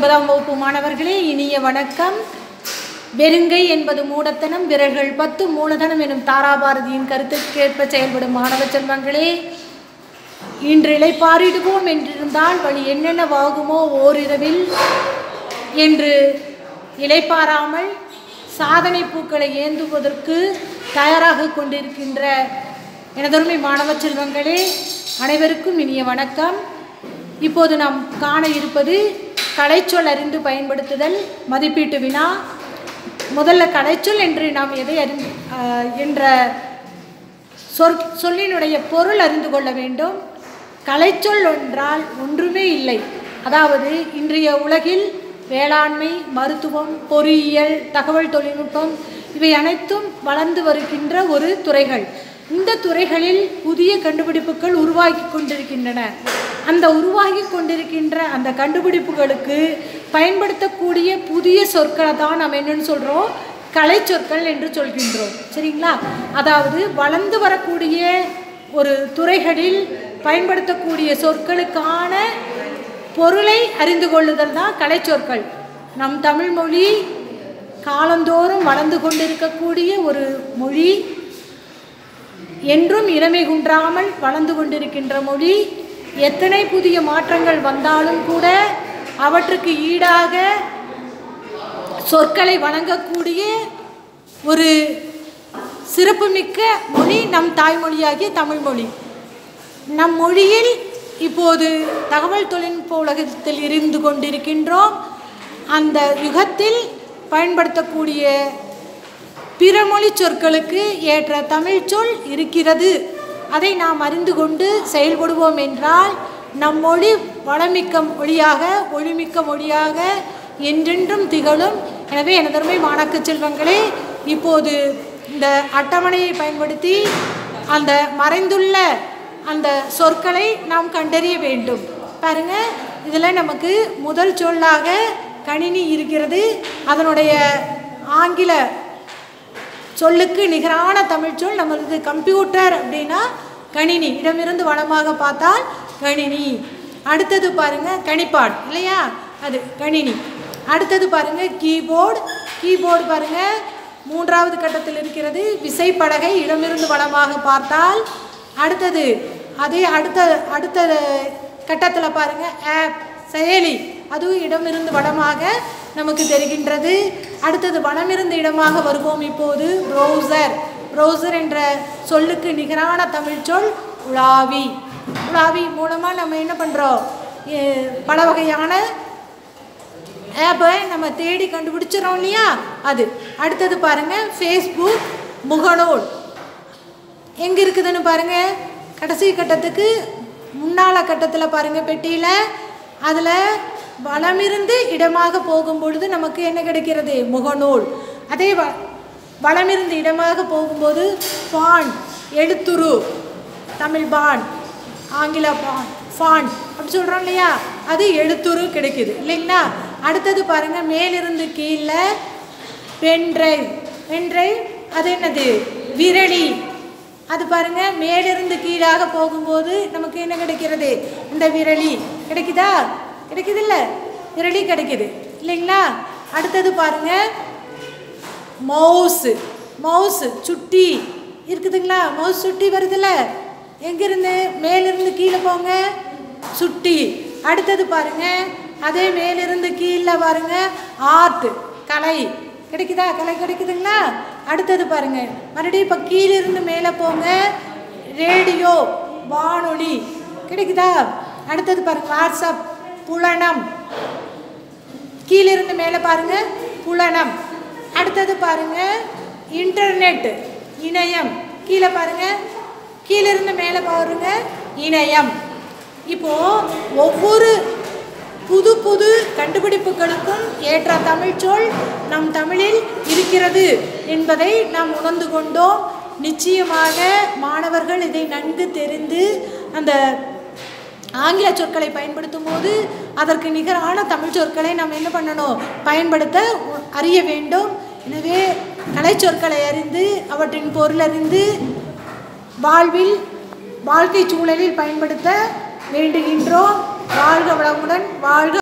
ஒன்பதாம் வகுப்பு மாணவர்களே இனிய வணக்கம் வெறுங்கை என்பது மூடத்தனம் விரல்கள் பத்து மூலதனம் எனும் தாராபாரதியின் கருத்துக்கேற்ப செயல்படும் மாணவ செல்வங்களே இன்று இளைப்பாரிடுவோம் என்றிருந்தால் வழி என்னென்னவாகுமோ ஓரிரவில் என்று இளைப்பாராமல் சாதனை பூக்களை ஏந்துவதற்கு தயாராக கொண்டிருக்கின்ற எனதருமை மாணவ செல்வங்களே அனைவருக்கும் இனிய வணக்கம் இப்போது நாம் காண இருப்பது கலைச்சொல் அறிந்து பயன்படுத்துதல் மதிப்பீட்டு வினா முதல்ல கலைச்சொல் என்று நாம் எதை அறி ஆஹ் என்ற சொற் சொல்லினுடைய பொருள் அறிந்து கொள்ள வேண்டும் கலைச்சொல் என்றால் ஒன்றுமே இல்லை அதாவது இன்றைய உலகில் வேளாண்மை மருத்துவம் பொறியியல் தகவல் தொழில்நுட்பம் இவை அனைத்தும் வளர்ந்து வருகின்ற ஒரு துறைகள் இந்த துறைகளில் புதிய கண்டுபிடிப்புகள் உருவாகி கொண்டிருக்கின்றன அந்த உருவாகி கொண்டிருக்கின்ற அந்த கண்டுபிடிப்புகளுக்கு பயன்படுத்தக்கூடிய புதிய சொற்களை தான் நம்ம என்னன்னு சொல்கிறோம் கலை சொற்கள் என்று சொல்கின்றோம் சரிங்களா அதாவது வளர்ந்து வரக்கூடிய ஒரு துறைகளில் பயன்படுத்தக்கூடிய சொற்களுக்கான பொருளை அறிந்து கொள்ளுதல் தான் கலை சொற்கள் நம் தமிழ் மொழி காலந்தோறும் வளர்ந்து கொண்டிருக்கக்கூடிய ஒரு மொழி என்றும் இளமை குன்றாமல் வளர்ந்து கொண்டிருக்கின்ற மொழி எத்தனை புதிய மாற்றங்கள் வந்தாலும் கூட அவற்றுக்கு ஈடாக சொற்களை வழங்கக்கூடிய ஒரு சிறப்புமிக்க மொழி நம் தாய்மொழியாகிய தமிழ்மொழி நம் மொழியில் இப்போது தகவல் தொழில்நுட்ப உலகத்தில் இருந்து கொண்டிருக்கின்றோம் அந்த யுகத்தில் பயன்படுத்தக்கூடிய பிறமொழி சொற்களுக்கு ஏற்ற தமிழ் சொல் இருக்கிறது அதை நாம் அறிந்து கொண்டு செயல்படுவோம் என்றால் நம் மொழி வளமிக்க மொழியாக ஒளிமிக்க மொழியாக என்றென்றும் திகழும் எனவே எனதருமை மாணாக்க செல்வங்களே இப்போது இந்த அட்டவணையை பயன்படுத்தி அந்த மறைந்துள்ள அந்த சொற்களை நாம் கண்டறிய வேண்டும் பாருங்க இதில் நமக்கு முதல் சொல்லாக கணினி இருக்கிறது அதனுடைய ஆங்கில சொல்லுக்கு நிகரான தமிழ் சொல் நம்மளது கம்ப்யூட்டர் அப்படின்னா கணினி இடமிருந்து வளமாக பார்த்தால் கணினி அடுத்தது பாருங்க கணிப்பாட் இல்லையா அது கணினி அடுத்தது பாருங்க கீபோர்டு கீபோர்டு பாருங்க மூன்றாவது கட்டத்தில் இருக்கிறது விசைப்பலகை இடமிருந்து வளமாக பார்த்தால் அடுத்தது அதே அடுத்த அடுத்த கட்டத்தில் பாருங்க ஆப் செயலி அதுவும் இடமிருந்து வடமாக நமக்கு தெரிகின்றது அடுத்தது வடமிருந்து இடமாக வருவோம் இப்போது ப்ரௌசர் ப்ரௌசர் என்ற சொல்லுக்கு நிகரான தமிழ் சொல் உலாவி உலாவி மூலமாக நம்ம என்ன பண்ணுறோம் பல வகையான ஆப்பை நம்ம தேடி கண்டுபிடிச்சிடறோம் இல்லையா அது அடுத்தது பாருங்கள் ஃபேஸ்புக் முகநூல் எங்கே இருக்குதுன்னு பாருங்கள் கடைசி கட்டத்துக்கு முன்னால கட்டத்தில் பாருங்கள் பெட்டியில் அதில் வளமிருந்து இடமாக போகும் பொழுது நமக்கு என்ன கிடைக்கிறது முகநூல் அதே வ வளமிருந்து இடமாக போகும்போது ஃபான் எழுத்துரு தமிழ் பான் ஆங்கில பான் ஃபான் அப்படி சொல்கிறோம் இல்லையா அது எழுத்துரு கிடைக்குது இல்லைங்களா அடுத்தது பாருங்கள் மேலிருந்து கீழே பென்ட்ரைவ் பென்ட்ரைவ் அது என்னது விரலி அது பாருங்க மேலிருந்து கீழாக போகும்போது நமக்கு என்ன கிடைக்கிறது இந்த விரலி கிடைக்குதா கிடைக்குது இல்லை விரலி கிடைக்குது இல்லைங்களா அடுத்தது பாருங்க மவுஸு மவுஸு சுட்டி இருக்குதுங்களா மவுஸ் சுட்டி வருதுல்ல எங்கேருந்து மேலிருந்து கீழே போங்க சுட்டி அடுத்தது பாருங்க அதே மேலிருந்து கீழே பாருங்க ஆர்ட் கலை கிடைக்குதா கலை கிடைக்குதுங்களா அடுத்தது பாருங்க மறுபடியும் இப்போ கீழிருந்து மேலே போங்க ரேடியோ வானொலி கிடைக்குதா அடுத்தது பாருங்க வாட்ஸ்அப் புலனம் கீழிருந்து மேலே பாருங்க புலனம் அடுத்தது பாருங்க இன்டர்நெட் இணையம் கீழே பாருங்க கீழிருந்து மேலே பாருங்க இணையம் இப்போ ஒவ்வொரு புது புது கண்டுபிடிப்புகளுக்கும் ஏற்ற தமிழ் சொல் நம் தமிழில் இருக்கிறது என்பதை நாம் உணர்ந்து கொண்டோம் நிச்சயமாக மாணவர்கள் இதை நன்கு தெரிந்து அந்த ஆங்கில சொற்களை பயன்படுத்தும் போது அதற்கு நிகரான தமிழ் சொற்களை நாம் என்ன பண்ணணும் பயன்படுத்த அறிய வேண்டும் எனவே கலை சொற்களை அறிந்து அவற்றின் பொருள் அறிந்து வாழ்வில் வாழ்க்கை சூழலில் பயன்படுத்த வேண்டுகின்றோம் வாழ்க வளமுடன் வாழ்க